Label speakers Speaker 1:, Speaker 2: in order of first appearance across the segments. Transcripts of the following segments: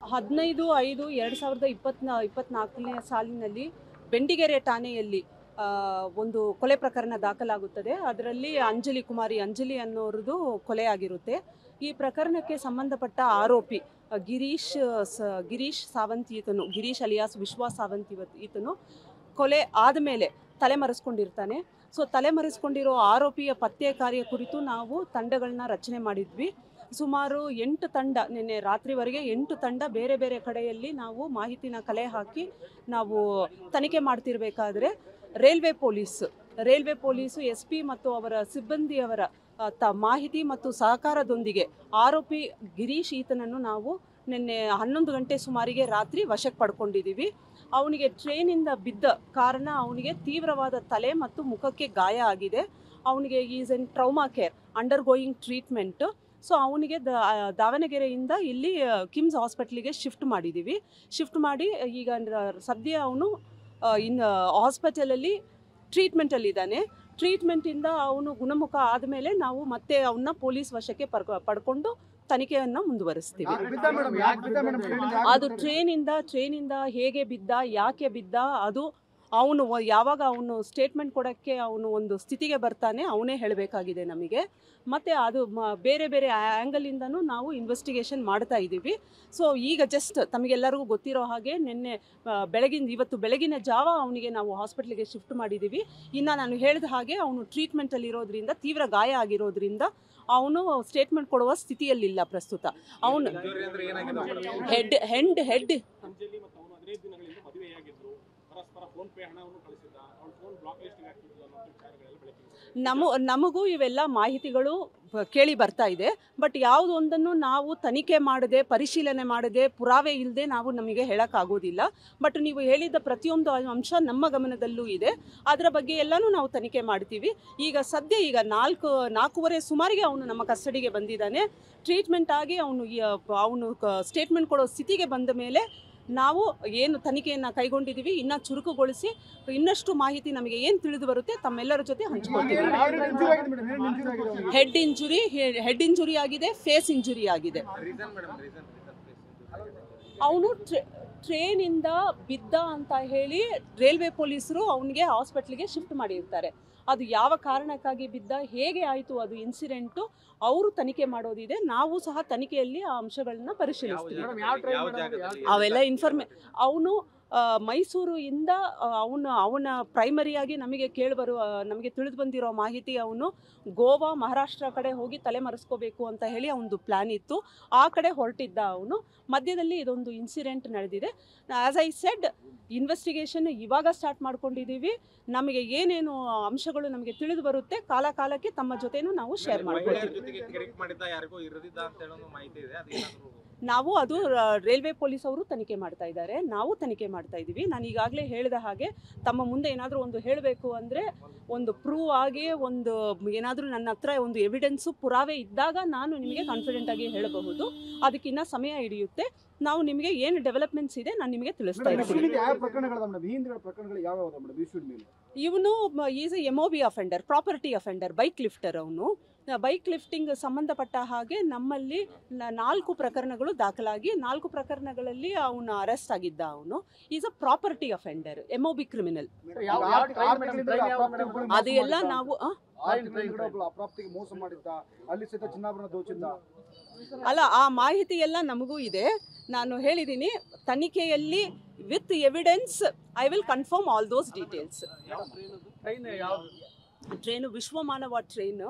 Speaker 1: ಹದಿನೈದು ಐದು ಎರಡು ಸಾವಿರದ ಇಪ್ಪತ್ನ ಇಪ್ಪತ್ನಾಲ್ಕನೇ ಸಾಲಿನಲ್ಲಿ ಬೆಂಡಿಗೆರೆ ಠಾಣೆಯಲ್ಲಿ ಆ, ಒಂದು ಕೊಲೆ ಪ್ರಕರಣ ದಾಖಲಾಗುತ್ತದೆ ಅದರಲ್ಲಿ ಅಂಜಲಿ ಕುಮಾರಿ ಅಂಜಲಿ ಅನ್ನೋರದು ಕೊಲೆ ಆಗಿರುತ್ತೆ ಈ ಪ್ರಕರಣಕ್ಕೆ ಸಂಬಂಧಪಟ್ಟ ಆರೋಪಿ ಆ, ಗಿರೀಶ್ ಸ ಗಿರೀಶ್ ಸಾವಂತ್ ಈತನು ಗಿರೀಶ್ ಅಲಿಯಾಸ್ ವಿಶ್ವಾಸ್ ಸಾವಂತ್ ಇವತ್ ಈತನು ಕೊಲೆ ಆದಮೇಲೆ ತಲೆಮರೆಸ್ಕೊಂಡಿರ್ತಾನೆ ಸೊ ತಲೆಮರೆಸ್ಕೊಂಡಿರೋ ಆರೋಪಿಯ ಪತ್ತೆ ಕಾರ್ಯ ಕುರಿತು ನಾವು ತಂಡಗಳನ್ನ ರಚನೆ ಮಾಡಿದ್ವಿ ಸುಮಾರು ಎಂಟು ತಂಡ ನಿನ್ನೆ ರಾತ್ರಿವರೆಗೆ ಎಂಟು ತಂಡ ಬೇರೆ ಬೇರೆ ಕಡೆಯಲ್ಲಿ ನಾವು ಮಾಹಿತಿನ ಕಲೆ ಹಾಕಿ ನಾವು ತನಿಖೆ ಮಾಡ್ತಿರ್ಬೇಕಾದ್ರೆ railway police railway police S P ಮತ್ತು ಅವರ ಸಿಬ್ಬಂದಿಯವರ ಆ, ತ ಮಾಹಿತಿ ಮತ್ತು ಸಹಕಾರದೊಂದಿಗೆ ಆರೋಪಿ ಗಿರೀಶ್ ಈತನನ್ನು ನಾವು ನಿನ್ನೆ ಹನ್ನೊಂದು ಗಂಟೆ ಸುಮಾರಿಗೆ ರಾತ್ರಿ ವಶಕ್ಕೆ ಪಡ್ಕೊಂಡಿದ್ದೀವಿ ಅವನಿಗೆ ಟ್ರೈನಿಂದ ಬಿದ್ದ ಕಾರಣ ಅವನಿಗೆ ತೀವ್ರವಾದ ತಲೆ ಮತ್ತು ಮುಖಕ್ಕೆ ಗಾಯ ಆಗಿದೆ ಅವನಿಗೆ is an trauma care undergoing treatment so ಅವನಿಗೆ ದ ದಾವಣಗೆರೆಯಿಂದ ಇಲ್ಲಿ ಆ, ಕಿಮ್ಸ್ ಹಾಸ್ಪಿಟ್ಲಿಗೆ ಶಿಫ್ಟ್ ಮಾಡಿದ್ದೀವಿ ಶಿಫ್ಟ್ ಮಾಡಿ ಈಗ ರ- ಸದ್ಯ ಅವನು ಇನ್ ಹಾಸ್ಪಿಟಲಲ್ಲಿ ಟ್ರೀಟ್ಮೆಂಟಲ್ಲಿದ್ದಾನೆ ಟ್ರೀಟ್ಮೆಂಟಿಂದ ಅವನು ಗುಣಮುಖ ಆದಮೇಲೆ ನಾವು ಮತ್ತೆ ಅವನ್ನ ಪೊಲೀಸ್ ವಶಕ್ಕೆ ಪಡ್ಕೊ ಪಡ್ಕೊಂಡು ತನಿಖೆಯನ್ನು ಮುಂದುವರಿಸ್ತೀವಿ
Speaker 2: ಯಾಕ್ ಬಿದ್ದ ಮೇಡಮ್ ಯಾಕೆ ಬಿದ್ದ ಮೇಡಮ್ ಟ್ರೈನಿಂದ ಯಾಕ್
Speaker 1: ಅದು
Speaker 2: ಬಿದ್ದ?
Speaker 1: ಟ್ರೈನಿಂದ ಟ್ರೈನಿಂದ ಹೇಗೆ ಬಿದ್ದ ಯಾಕೆ ಬಿದ್ದ ಅದು ಅವನು ಯಾವಾಗ ಅವನು ಸ್ಟೇಟ್ಮೆಂಟ್ ಕೊಡೋಕ್ಕೆ ಅವನು ಒಂದು ಸ್ಥಿತಿಗೆ ಬರ್ತಾನೆ ಅವನೇ ಹೇಳಬೇಕಾಗಿದೆ ನಮಗೆ ಮತ್ತು ಅದು ಮ- ಬೇರೆ ಬೇರೆ ಆ್ಯಂಗಲಿಂದನೂ ನಾವು ಇನ್ವೆಸ್ಟಿಗೇಷನ್ ಮಾಡ್ತಾ ಇದ್ದೀವಿ ಸೊ ಈಗ ಜಸ್ಟ್ ತಮಗೆಲ್ಲರಿಗೂ ಗೊತ್ತಿರೋ ಹಾಗೆ ನಿನ್ನೆ ಆ, ಬೆಳಗಿನ ಇವತ್ತು ಬೆಳಗಿನ ಜಾವ ಅವನಿಗೆ ನಾವು ಹಾಸ್ಪಿಟ್ಲಿಗೆ ಶಿಫ್ಟ್ ಮಾಡಿದ್ದೀವಿ ಇನ್ನು ನಾನು ಹೇಳಿದ ಹಾಗೆ ಅವನು ಟ್ರೀಟ್ಮೆಂಟಲ್ಲಿರೋದ್ರಿಂದ ತೀವ್ರ ಗಾಯ ಆಗಿರೋದ್ರಿಂದ ಅವನು ಸ್ಟೇಟ್ಮೆಂಟ್ ಕೊಡುವ ಸ್ಥಿತಿಯಲ್ಲಿಲ್ಲ ಪ್ರಸ್ತುತ ಅವನು ಹೆಡ್ ಹೆಂಡ್ ಹೆಡ್
Speaker 3: ಅಂಜಲಿ ಮತ್ತು ಅವನು ಹದಿನೈದು ದಿನಗಳಿಂದ ಮದುವೆಯಾಗಿದ್ರು ಪರಸ್ಪರ ಫೋನ್ ಪೇ ಹಣವನ್ನು ಕಳಿಸಿದ್ದ ಅವಳು ಫೋನ್ ಬ್ಲಾಕ್ ಲಿಸ್ಟ್ಗೆ ಹಾಕಿದ್ಲು ಅನ್ನೋ ವಿಚಾರಗಳೆಲ್ಲ ಬೆಳಕಿಗೆ ಬಂದಿದೆ.
Speaker 1: ನಮ ನಮಗೂ ಇವೆಲ್ಲ ಮಾಹಿತಿಗಳು ಬ- ಕೇಳಿ ಬರ್ತಾ ಇದೆ ಬಟ್ ಯಾವುದೊಂದನ್ನು ನಾವು ತನಿಖೆ ಮಾಡದೆ ಪರಿಶೀಲನೆ ಮಾಡದೆ ಪುರಾವೆ ಇಲ್ಲದೆ ನಾವು ನಮಗೆ ಹೇಳೋಕ್ಕಾಗೋದಿಲ್ಲ ಬಟ್ ನೀವು ಹೇಳಿದ ಪ್ರತಿಯೊಂದು ಅಂಶ ನಮ್ಮ ಗಮನದಲ್ಲೂ ಇದೆ ಅದರ ಬಗ್ಗೆ ಎಲ್ಲನೂ ನಾವು ತನಿಖೆ ಮಾಡ್ತೀವಿ ಈಗ ಸದ್ಯ ಈಗ ನಾಲ್ಕು ನಾಲ್ಕೂವರೆ ಸುಮಾರಿಗೆ ಅವನು ನಮ್ಮ ಕಸ್ಟಡಿಗೆ ಬಂದಿದ್ದಾನೆ ಟ್ರೀಟ್ಮೆಂಟ್ ಆಗಿ ಅವನು ಅವನು ಸ್ಟೇಟ್ಮೆಂಟ್ ಕೊಡೋ ಸ್ಥಿತಿಗೆ ಬಂದ ಮೇಲೆ ನಾವು ಏನು ತನಿಖೆಯನ್ನು ಕೈಗೊಂಡಿದ್ದೀವಿ ಇನ್ನೂ ಚುರುಕುಗೊಳಿಸಿ ಇನ್ನಷ್ಟು ಮಾಹಿತಿ ನಮಗೆ ಏನು ತಿಳಿದು ಬರುತ್ತೆ ತಮ್ಮೆಲ್ಲರ ಜೊತೆ ಹಂಚ್ಕೊಳ್ತೀವಿ
Speaker 2: ಏನ್- ಏನ್ injury ಆಗಿದೆ ಮೇಡಮ್ ಏನ್ injury ಆಗಿದೆ ಅವ್ನಿಗೆ?
Speaker 1: ಹೆಡ್ ಇಂಜುರಿ ಹೆಡ್ ಇಂಜುರಿ ಆಗಿದೆ ಫೇಸ್ ಇಂಜುರಿ ಆಗಿದೆ ಅವನು ಟ್ರೈನಿಂದ ಬಿದ್ದ ಅಂತ ಹೇಳಿ ರೈಲ್ವೆ ಪೊಲೀಸರು ಅವನಿಗೆ ಹಾಸ್ಪಿಟ್ಲಿಗೆ ಶಿಫ್ಟ್ ಮಾಡಿರ್ತಾರೆ ಅದು ಯಾವ ಕಾರಣಕ್ಕಾಗಿ ಬಿದ್ದ ಹೇಗೆ ಆಯಿತು ಅದು ಇನ್ಸಿಡೆಂಟು ಅವರು ತನಿಖೆ ಮಾಡೋದಿದೆ ನಾವು ಸಹ ತನಿಖೆಯಲ್ಲಿ ಆ ಅಂಶಗಳನ್ನ ಪರಿಶೀಲಿಸ್ತೀವಿ
Speaker 2: ಮೇಡಮ್ ಯಾವ ಟ್ರೈನ್ ಮೇಡಮ್ ಯಾವ
Speaker 1: ಅವೆಲ್ಲ ಇನ್ಫಾರ್ಮೇ ಅವನು ಮೈಸೂರು ಇಂದ ಅವನು ಅವನ ಪ್ರೈಮರಿಯಾಗಿ ನಮಗೆ ಕೇಳಿಬರುವ ನಮಗೆ ತಿಳಿದು ಬಂದಿರೋ ಮಾಹಿತಿ ಅವನು ಗೋವಾ ಮಹಾರಾಷ್ಟ್ರ ಕಡೆ ಹೋಗಿ ತಲೆ ಮರೆಸ್ಕೋಬೇಕು ಅಂತ ಹೇಳಿ ಅವನದು ಪ್ಲ್ಯಾನ್ ಇತ್ತು ಆ ಕಡೆ ಹೊರಟಿದ್ದ ಅವನು ಮಧ್ಯದಲ್ಲಿ ಇದೊಂದು ಇನ್ಸಿಡೆಂಟ್ ನಡೆದಿದೆ ಆ್ಯಸ್ ಐ ಸೆಡ್ ಇನ್ವೆಸ್ಟಿಗೇಷನ್ ಇವಾಗ ಸ್ಟಾರ್ಟ್ ಮಾಡ್ಕೊಂಡಿದ್ದೀವಿ ನಮಗೆ ಏನೇನು ಅಂಶಗಳು ನಮಗೆ ತಿಳಿದು ಬರುತ್ತೆ ಕಾಲ ಕಾಲಕ್ಕೆ ತಮ್ಮ ಜೊತೆನೂ ನಾವು ಶೇರ್
Speaker 4: ಮಹಿಳೆಯರ
Speaker 1: ಮಾಡ್ಕೊಳ್ತೀವಿ
Speaker 4: ಜೊತೆಗೆ ಕಿರಿಕ್ ಮಾಡಿದ್ದ ಯಾರಿಗೂ ಇರದಿದ್ದ ಅಂತ ಹೇಳೋ ಮಾಹಿತಿ ಇದೆ ಅದೇನಾದ್ರು
Speaker 1: ನಾವು ಅದು ರೈಲ್ವೆ ಪೊಲೀಸ್ ಅವರು ತನಿಖೆ ಮಾಡ್ತಾ ಇದ್ದಾರೆ ನಾವು ತನಿಖೆ ಮಾಡ್ತಾ ಇದ್ದೀವಿ ನಾನು ಈಗಾಗಲೇ ಹೇಳಿದ ಹಾಗೆ ತಮ್ಮ ಮುಂದೆ ಏನಾದರೂ ಒಂದು ಹೇಳಬೇಕು ಅಂದರೆ ಒಂದು ಪ್ರೂವ್ ಆಗಿ ಒಂದು ಏನಾದರೂ ನನ್ನ ಹತ್ರ ಒಂದು ಎವಿಡೆನ್ಸು ಪುರಾವೆ ಇದ್ದಾಗ ನಾನು ನಿಮಗೆ ಕಾನ್ಫಿಡೆಂಟ್ ಆಗಿ ಹೇಳಬಹುದು ಅದಕ್ಕಿನ್ನ ಸಮಯ ಹಿಡಿಯುತ್ತೆ ನಾವು ನಿಮಗೆ ಏನು ಡೆವಲಪ್ಮೆಂಟ್ಸ್ ಇದೆ ನಾನು ನಿಮಗೆ ತಿಳಿಸ್ತಾ
Speaker 2: ಮೇಡಮ್
Speaker 1: ಇರ್ತೀನಿ
Speaker 2: ಇಶ್ಯೂನಿಗೆ ಯಾವ ಪ್ರಕರಣಗಳು ಮೇಡಮ್ ಈ ಹಿಂದಿನ ಪ್ರಕರಣಗಳು ಯಾವ ಯಾವ ಮೇಡಮ್ ಇಶ್ಯೂಡ್ ಮೇಲೆ
Speaker 1: ಇವನು is A M O B offender property offender bike lifter ಅವನು ಬೈಕ್ ಲಿಫ್ಟಿಂಗ್ ಸಂಬಂಧಪಟ್ಟ ಹಾಗೆ ನಮ್ಮಲ್ಲಿ ನ- ನಾಲ್ಕು ಪ್ರಕರಣಗಳು ದಾಖಲಾಗಿ ನಾಲ್ಕು ಪ್ರಕರಣಗಳಲ್ಲಿ ಅವನು ಅರೆಸ್ಟ್ ಆಗಿದ್ದ ಅವನು is a property offender M O B criminal
Speaker 2: ಯಾವ ಯಾವ ಟ್ರೈನ್ ಮೇಡಮ್
Speaker 1: ಅದು ಎಲ್ಲ ನಾವು ಆ?
Speaker 2: ಅಪ್ರಾಪ್ತಿಗೆ ಮೋಸ ಮಾಡಿದ್ದ ಅಲ್ಲಿ ಸಹಿತ ಚಿನ್ನಾಭರಣ ದೋಚಿದ್ದ
Speaker 1: ಅಲ್ಲ ಆ ಮಾಹಿತಿ ಎಲ್ಲ ನಮಗೂ ಇದೆ ನಾನು ಹೇಳಿದ್ದೀನಿ ತನಿಖೆಯಲ್ಲಿ with evidence I will confirm all those details
Speaker 2: train ಯಾವ
Speaker 1: train Vishwamanava train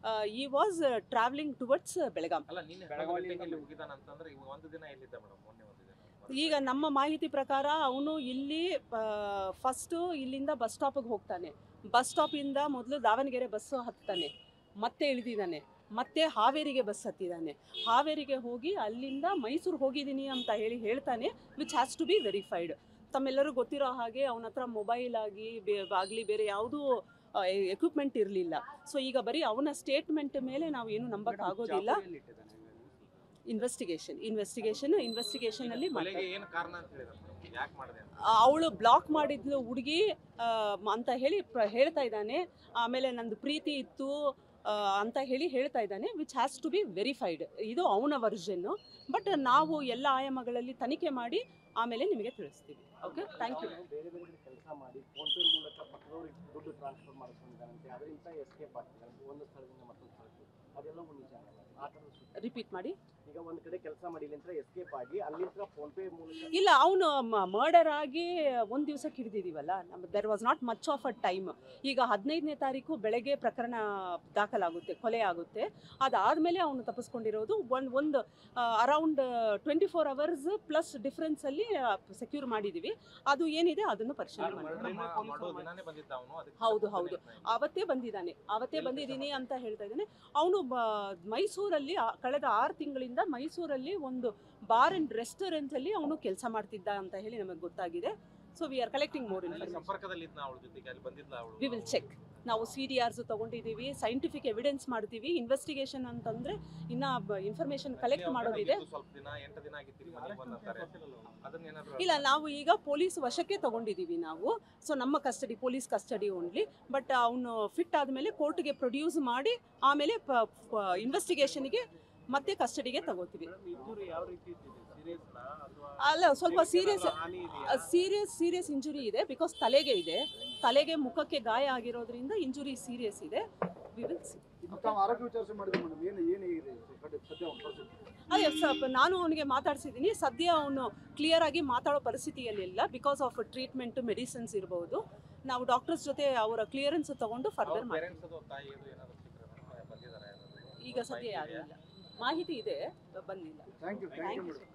Speaker 1: he was traveling towards Belgaum
Speaker 4: ಅಲ್ಲ ನಿನ್ನೆ ಬೆಳಗಾವಿಯಲ್ಲಿ ಮುಗಿದಾನ ಅಂತಂದ್ರೆ ಇವಾಗ ಒಂದು ದಿನ ಎಲ್ಲಿದ್ದ ಮೇಡಮ್ ಮೊನ್ನೆ ಒಂದು ದಿನ
Speaker 1: ಈಗ ನಮ್ಮ ಮಾಹಿತಿ ಪ್ರಕಾರ ಅವನು ಇಲ್ಲಿ ಫಸ್ಟು ಇಲ್ಲಿಂದ ಬಸ್ ಸ್ಟಾಪಿಗೆ ಹೋಗ್ತಾನೆ ಬಸ್ ಸ್ಟಾಪಿಂದ ಮೊದಲು ದಾವಣಗೆರೆ ಬಸ್ಸು ಹತ್ತಾನೆ ಮತ್ತೆ ಇಳಿದಿದ್ದಾನೆ ಮತ್ತೆ ಹಾವೇರಿಗೆ ಬಸ್ ಹತ್ತಿದ್ದಾನೆ ಹಾವೇರಿಗೆ ಹೋಗಿ ಅಲ್ಲಿಂದ ಮೈಸೂರು ಹೋಗಿದ್ದೀನಿ ಅಂತ ಹೇಳಿ ಹೇಳ್ತಾನೆ which has to be verified ತಮ್ಮೆಲ್ಲರೂ ಗೊತ್ತಿರೋ ಹಾಗೆ ಅವನ ಹತ್ರ ಮೊಬೈಲ್ ಆಗಿ ಬೇ ಆಗಲಿ ಬೇರೆ ಯಾವುದೂ ಎಕ್ವಿಪ್ಮೆಂಟ್ ಇರಲಿಲ್ಲ ಸೊ ಈಗ ಬರೀ ಅವನ ಸ್ಟೇಟ್ಮೆಂಟ್ ಮೇಲೆ ನಾವು ಏನು ನಂಬಕ್ಕಾಗೋದಿಲ್ಲ ಇನ್ವೆಸ್ಟಿಗೇಷನ್ ಇನ್ವೆಸ್ಟಿಗೇಷನ್ ಇನ್ವೆಸ್ಟಿಗೇಷನಲ್ಲಿ
Speaker 4: ಕೊಲೆಗೆ
Speaker 1: ಮಾಡ್ತಾರೆ
Speaker 4: ಏನು ಕಾರಣ ಅಂತ ಹೇಳಿದ್ರು ಮೇಡಮ್ ಯಾಕೆ ಮಾಡಿದೆ ಅಂತ
Speaker 1: ಅವಳು ಬ್ಲಾಕ್ ಮಾಡಿದ್ಲು ಹುಡುಗಿ ಅಂತ ಹೇಳಿ ಪ್ರ- ಹೇಳ್ತಾ ಇದ್ದಾನೆ ಆಮೇಲೆ ನಂದು ಪ್ರೀತಿ ಇತ್ತು ಅಂತ ಹೇಳಿ ಹೇಳ್ತಾ ಇದ್ದಾನೆ which has to be verified ಇದು ಅವನ ವರ್ಷನ್ನು ಬಟ್ ನಾವು ಎಲ್ಲ ಆಯಾಮಗಳಲ್ಲಿ ತನಿಖೆ ಮಾಡಿ ಆಮೇಲೆ ನಿಮಗೆ ತಿಳಿಸ್ತೀವಿ ಓಕೆ ಥ್ಯಾಂಕ್ ಯು
Speaker 5: ಬೇರೆ ಬೇರೆ ಕಡೆ ಕೆಲಸ ಮಾಡಿ ಫೋನ್ ಪೇ ಮೂಲಕ ಪಕ್ಕದವ್ರಿಗೆ ದುಡ್ಡು ಟ್ರಾನ್ಸ್ಫರ್ ಮಾಡಿಸ್ಕೊಂಡಿದ್ದಾರಂತೆ ಅದರಿಂದ ಎಸ್ಕೇಪ್ ಆಗ್ತಿದ್ದಾರೆ ಒಂದು ಸ್ಥಳದಿಂದ ಮತ್ತೊಂದು ಸ್ಥಳಕ್ಕೆ ಅದೆಲ್ಲವೂ ನಿಜ ಆ ಥರದ ಸುದ್ದಿ.
Speaker 1: ರಿಪೀಟ್ ಮಾಡಿ
Speaker 5: ಈಗ ಒಂದು ಕಡೆ ಕೆಲಸ ಮಾಡಿ ಇಲ್ಲಿಂದ ಎಸ್ಕೇಪ್ ಆಗಿ ಅಲ್ಲಿಂದ ಫೋನ್ ಪೇ ಮೂಲಕ
Speaker 1: ಇಲ್ಲ ಅವನು ಮರ್ಡರ್ ಆಗಿ ಒಂದು ದಿವಸಕ್ಕೆ ಹಿಡಿದಿದ್ದೀವಲ್ಲ ನಮ್ಮ there was not much of a time ಈಗ ಹದಿನೈದನೇ ತಾರೀಕು ಬೆಳಗ್ಗೆ ಪ್ರಕರಣ ದಾಖಲಾಗುತ್ತೆ ಕೊಲೆ ಆಗುತ್ತೆ ಅದಾದಮೇಲೆ ಅವನು ತಪ್ಪಿಸ್ಕೊಂಡಿರೋದು ಒಂದು ಒಂದು around twenty four hours plus ಡಿಫ್ರೆನ್ಸಲ್ಲಿ ಸೆಕ್ಯೂರ್ ಮಾಡಿದ್ದೀವಿ ಅದು ಏನಿದೆ ಅದನ್ನು ಪರಿಶೀಲನೆ ಮಾಡಿ
Speaker 4: ಮರ್ಡರ್ ಮಾಡೋ ದಿನಾನೇ ಬಂದಿದ್ದ ಅವನು ಅದಕ್ಕೆ
Speaker 1: ಹೌದು, ಹೌದು. ಆವತ್ತೇ ಬಂದಿದ್ದಾನೆ ಆವತ್ತೇ ಬಂದಿದ್ದೀನಿ ಅಂತ ಹೇಳ್ತಾ ಇದ್ದಾನೆ ಅವನು ಮೈಸೂರಲ್ಲಿ ಆ- ಕಳೆದ ಆರು ತಿಂಗಳಿಂದ ಮೈಸೂರಲ್ಲಿ ಒಂದು ಬಾರ್ ಅಂಡ್ ರೆಸ್ಟೋರೆಂಟ್ ಅಲ್ಲಿ ಅವನು ಕೆಲಸ ಮಾಡ್ತಿದ್ದ ಅಂತ ಹೇಳಿ ನಮಗೆ ಗೊತ್ತಾಗಿದೆ so we are collecting more
Speaker 4: ಅಲ್ಲಿ
Speaker 1: ಇನ್ಫಾರ್ಮೇಶನ್
Speaker 4: ಸಂಪರ್ಕದಲ್ಲಿ ಇದ್ನ ಅವಳ ಜೊತೆಗೆ ಅಲ್ಲಿ ಬಂದಿದ್ಲ ಅವಳು
Speaker 1: ವಿ ವಿಲ್ ಚೆಕ್ ನಾವು ಸಿ ಡಿ ಆರ್ಸ್ ತಗೊಂಡಿದ್ದೀವಿ ಸೈಂಟಿಫಿಕ್ ಎವಿಡೆನ್ಸ್ ಮಾಡ್ತೀವಿ ಇನ್ವೆಸ್ಟಿಗೇಷನ್ ಅಂತಂದ್ರೆ ಇನ್ನ ಇನ್ಫಾರ್ಮೇಶನ್ ಕಲೆಕ್ಟ್ ಮಾಡೋದಿದೆ
Speaker 4: ಸ್ವಲ್ಪ ದಿನ ಎಂಟು ದಿನ ಆಗಿತ್ತು ಇಲ್ಲಿ ಮನೆಗೆ ಬಂದಂತಾರೆ ಅದನ್ನ ಏನಾದ್ರು
Speaker 1: ಇಲ್ಲ ನಾವು ಈಗ ಪೊಲೀಸ್ ವಶಕ್ಕೆ ತಗೊಂಡಿದ್ದೀವಿ ನಾವು ಸೊ ನಮ್ಮ custody police custody only but ಅವನು ಫಿಟ್ ಆದಮೇಲೆ ಕೋರ್ಟ್ಗೆ ಪ್ರೊಡ್ಯೂಸ್ ಮಾಡಿ ಆಮೇಲೆ ಇನ್ವೆಸ್ಟಿಗೇಷನ್ಗೆ ಮತ್ತೆ ಕಸ್ಟಡಿಗೆ ತಗೋತೀವಿ
Speaker 5: ಇಂಜುರಿ ಯಾವ ರೀತಿ ಇದ್ದಿದೆ ಸೀರಿಯಸ್ ಅಥವಾ
Speaker 1: ಅಲ್ಲ ಸ್ವಲ್ಪ ಸೀರಿಯಸ್
Speaker 5: ಹಾನಿ ಇದೆಯಾ
Speaker 1: ಸೀರಿಯಸ್ ಸೀರಿಯಸ್ ಇಂಜುರಿ ಇದೆ ಬಿಕಾಸ್ ತಲೆಗೆ ಇದೆ ತಲೆಗೆ ಮುಖಕ್ಕೆ ಗಾಯ ಆಗಿರೋದ್ರಿಂದ ಇಂಜುರಿ ಸೀರಿಯಸ್ ಇದೆ ವಿ ವಿಲ್ ಸಿ
Speaker 2: ಇದು ತಾವು ಆರೋಗ್ಯ ವಿಚಾರಿಸಿ ಮಾಡಿದ್ರೆ ಮೇಡಮ್ ಏನು ಏನು ಇದೆ ಕಡೆ ಸದ್ಯ ಒಂದು ಪರಿಸ್ಥಿತಿ
Speaker 1: ಅದೇ ಸ್ವಲ್ಪ ನಾನು ಅವನಿಗೆ ಮಾತಾಡ್ಸಿದ್ದೀನಿ ಸದ್ಯ ಅವನು ಕ್ಲಿಯರ್ ಆಗಿ ಮಾತಾಡೋ ಪರಿಸ್ಥಿತಿಯಲ್ಲಿಲ್ಲ ಬಿಕಾಸ್ ಆಫ್ ಟ್ರೀಟ್ಮೆಂಟ್ ಮೆಡಿಸಿನ್ಸ್ ಇರಬಹುದು ನಾವು ಡಾಕ್ಟರ್ಸ್ ಜೊತೆ ಅವರ ಕ್ಲಿಯರೆನ್ಸ್ ತಗೊಂಡು ಫರ್ದರ್ ಮಾಡಿ
Speaker 4: ಪೇರೆಂಟ್ಸ್ ಅದು ತಾಯಿ ಅದು ಏನಾದ್ರು ಸಿಕ್ಕರೆ ಬಂದಿದ್ದಾರೆ
Speaker 1: ಈಗ ಸದ್ಯ ಯಾರೂ ಇಲ್ಲ ಮಾಹಿತಿ ಇದೆ ಬಂದಿಲ್ಲ
Speaker 2: thank you thank you madam